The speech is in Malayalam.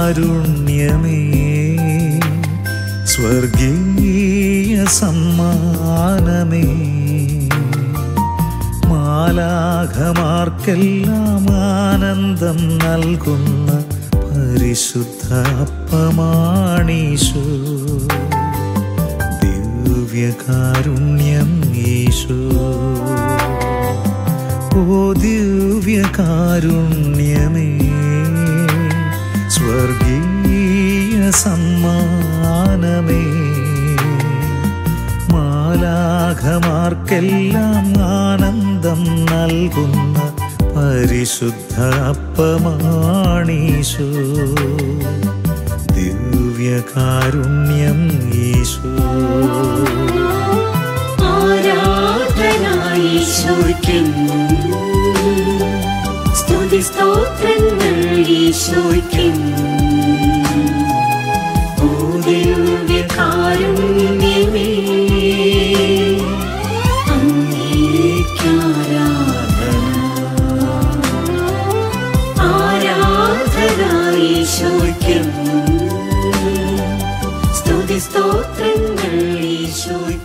ദിവ്യകാരുണ്യമേ സ്വർഗീയ സമ്മാനമേ മാലാഘമാർക്കെല്ലാം ആനന്ദം നൽകുന്ന പരിശുദ്ധ അപ്പമാണീശോ ദിവ്യകാരുണ്യം ഈശോ ഓ ദിവ്യകാരുണ്യമേ സ്വർഗീയ സമ്മാനമേ മാലാഘമാർക്കെല്ലാം ആനന്ദം നൽകുന്ന പരിശുദ്ധ അപ്പമാണീശോ ദിവ്യകാരുണ്യം ഈശോ ആരാധനായീശോയ്ക്കും സ്തുതി സ്തോത്രങ്ങൾ ഈശോയ്ക്കും ഓ ദിവ്യകാരുണ്യമേ അങ്ങേയ്ക്കാരാധന ആരാധനായീശോയ്ക്കും സ്തുതി സ്തോത്രങ്ങൾ ഈശോയ്ക്കും